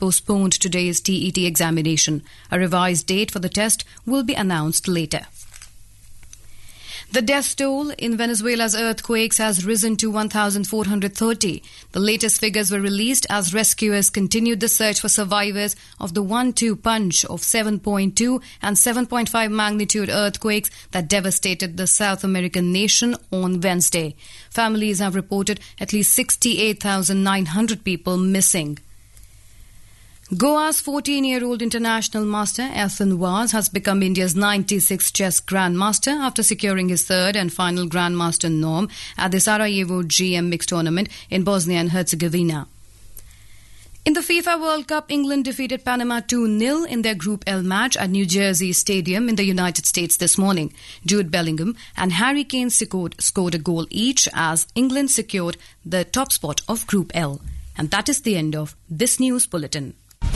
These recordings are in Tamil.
postponed today's TET examination. A revised date for the test will be announced later. The death toll in Venezuela's earthquakes has risen to 1,430. The latest figures were released as rescuers continued the search for survivors of the 1 2 punch of 7.2 and 7.5 magnitude earthquakes that devastated the South American nation on Wednesday. Families have reported at least 68,900 people missing. Goa's 14 year old international master Ethan Vaz has become India's 96th chess grandmaster after securing his third and final grandmaster norm at the Sarajevo GM mixed tournament in Bosnia and Herzegovina. In the FIFA World Cup, England defeated Panama 2 0 in their Group L match at New Jersey Stadium in the United States this morning. Jude Bellingham and Harry Kane scored, scored a goal each as England secured the top spot of Group L. And that is the end of this news bulletin.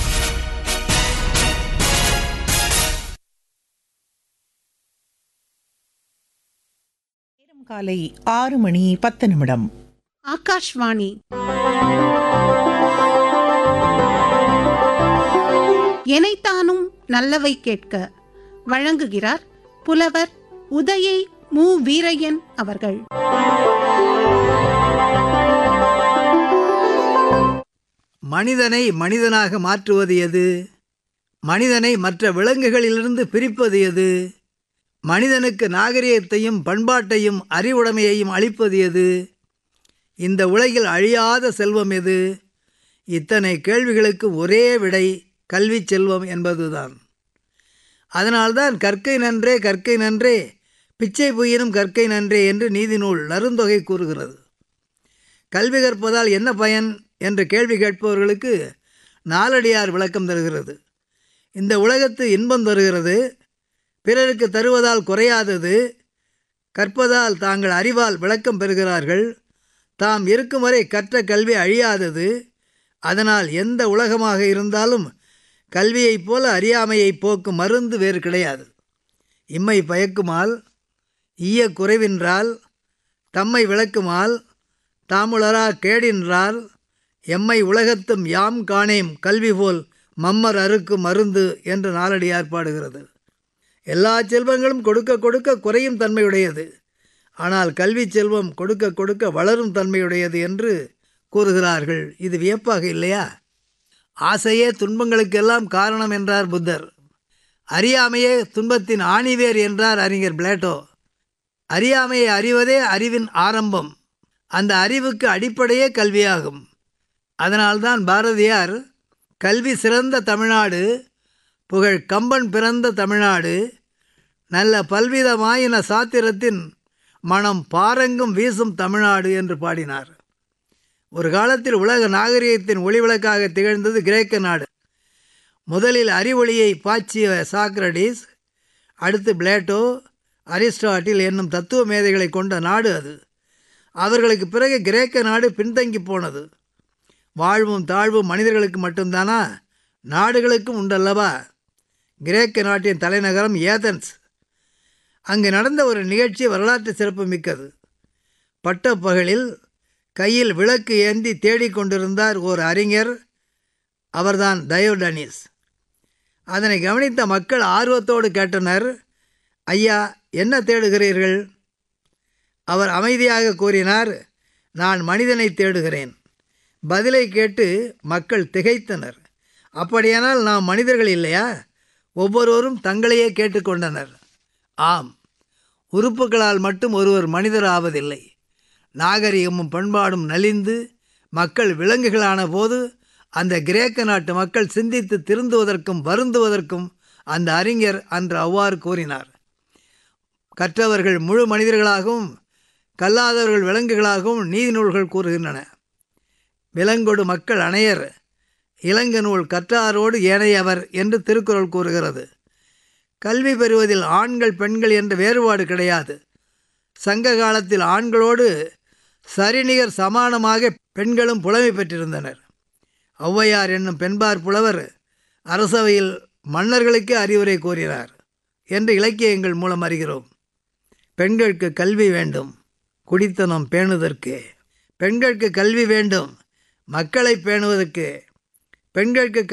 நேரம் காலை ஆறு மணி பத்து நிமிடம் ஆகாஷ்வாணி எனைத்தானும் நல்லவை கேட்க வழங்குகிறார் புலவர் உதயை மு வீரையன் அவர்கள் மனிதனை மனிதனாக மாற்றுவது எது மனிதனை மற்ற விலங்குகளிலிருந்து பிரிப்பது எது மனிதனுக்கு நாகரிகத்தையும் பண்பாட்டையும் அறிவுடைமையையும் அளிப்பது எது இந்த உலகில் அழியாத செல்வம் எது இத்தனை கேள்விகளுக்கு ஒரே விடை கல்வி செல்வம் என்பதுதான் அதனால்தான் கற்கை நன்றே கற்கை நன்றே பிச்சை புயினும் கற்கை நன்றே என்று நீதிநூல் நருந்தொகை கூறுகிறது கல்வி கற்பதால் என்ன பயன் என்று கேள்வி கேட்பவர்களுக்கு நாலடியார் விளக்கம் தருகிறது இந்த உலகத்து இன்பம் தருகிறது பிறருக்கு தருவதால் குறையாதது கற்பதால் தாங்கள் அறிவால் விளக்கம் பெறுகிறார்கள் தாம் இருக்கும் வரை கற்ற கல்வி அழியாதது அதனால் எந்த உலகமாக இருந்தாலும் கல்வியைப் போல அறியாமையை போக்கும் மருந்து வேறு கிடையாது இம்மை பயக்குமால் ஈய குறைவின்றால் தம்மை விளக்குமால் தாமுளரா கேடின்றால் எம்மை உலகத்தும் யாம் காணேம் கல்வி போல் மம்மர் அறுக்கும் மருந்து என்று நாலடியார் பாடுகிறது எல்லா செல்வங்களும் கொடுக்க கொடுக்க குறையும் தன்மையுடையது ஆனால் கல்வி செல்வம் கொடுக்க கொடுக்க வளரும் தன்மையுடையது என்று கூறுகிறார்கள் இது வியப்பாக இல்லையா ஆசையே துன்பங்களுக்கெல்லாம் காரணம் என்றார் புத்தர் அறியாமையே துன்பத்தின் ஆணிவேர் என்றார் அறிஞர் பிளேட்டோ அறியாமையை அறிவதே அறிவின் ஆரம்பம் அந்த அறிவுக்கு அடிப்படையே கல்வியாகும் அதனால்தான் பாரதியார் கல்வி சிறந்த தமிழ்நாடு புகழ் கம்பன் பிறந்த தமிழ்நாடு நல்ல பல்விதமாயின சாத்திரத்தின் மனம் பாரங்கும் வீசும் தமிழ்நாடு என்று பாடினார் ஒரு காலத்தில் உலக நாகரிகத்தின் ஒளிவிளக்காக திகழ்ந்தது கிரேக்க நாடு முதலில் அறிவொளியை பாய்ச்சிய சாக்ரடீஸ் அடுத்து பிளேட்டோ அரிஸ்டாட்டில் என்னும் தத்துவ மேதைகளை கொண்ட நாடு அது அவர்களுக்கு பிறகு கிரேக்க நாடு பின்தங்கி போனது வாழ்வும் தாழ்வும் மனிதர்களுக்கு மட்டும்தானா நாடுகளுக்கும் உண்டல்லவா கிரேக்க நாட்டின் தலைநகரம் ஏதன்ஸ் அங்கு நடந்த ஒரு நிகழ்ச்சி வரலாற்று சிறப்பு மிக்கது பட்டப்பகலில் கையில் விளக்கு ஏந்தி தேடிக்கொண்டிருந்தார் ஓர் அறிஞர் அவர்தான் டயோடனிஸ் அதனை கவனித்த மக்கள் ஆர்வத்தோடு கேட்டனர் ஐயா என்ன தேடுகிறீர்கள் அவர் அமைதியாக கூறினார் நான் மனிதனை தேடுகிறேன் பதிலை கேட்டு மக்கள் திகைத்தனர் அப்படியானால் நாம் மனிதர்கள் இல்லையா ஒவ்வொருவரும் தங்களையே கேட்டுக்கொண்டனர் ஆம் உறுப்புகளால் மட்டும் ஒருவர் மனிதர் ஆவதில்லை நாகரிகமும் பண்பாடும் நலிந்து மக்கள் விலங்குகளான போது அந்த கிரேக்க நாட்டு மக்கள் சிந்தித்து திருந்துவதற்கும் வருந்துவதற்கும் அந்த அறிஞர் அன்று அவ்வாறு கூறினார் கற்றவர்கள் முழு மனிதர்களாகவும் கல்லாதவர்கள் விலங்குகளாகவும் நீதி நூல்கள் கூறுகின்றன விலங்கொடு மக்கள் அணையர் இளங்க நூல் கற்றாரோடு ஏனையவர் என்று திருக்குறள் கூறுகிறது கல்வி பெறுவதில் ஆண்கள் பெண்கள் என்ற வேறுபாடு கிடையாது சங்க காலத்தில் ஆண்களோடு சரிநிகர் சமானமாக பெண்களும் புலமை பெற்றிருந்தனர் ஔவையார் என்னும் பெண்பார் புலவர் அரசவையில் மன்னர்களுக்கே அறிவுரை கூறினார் என்று இலக்கியங்கள் மூலம் அறிகிறோம் பெண்களுக்கு கல்வி வேண்டும் குடித்தனம் பேணுதற்கு பெண்களுக்கு கல்வி வேண்டும் மக்களை பேணுவதற்கு பெண்களுக்கு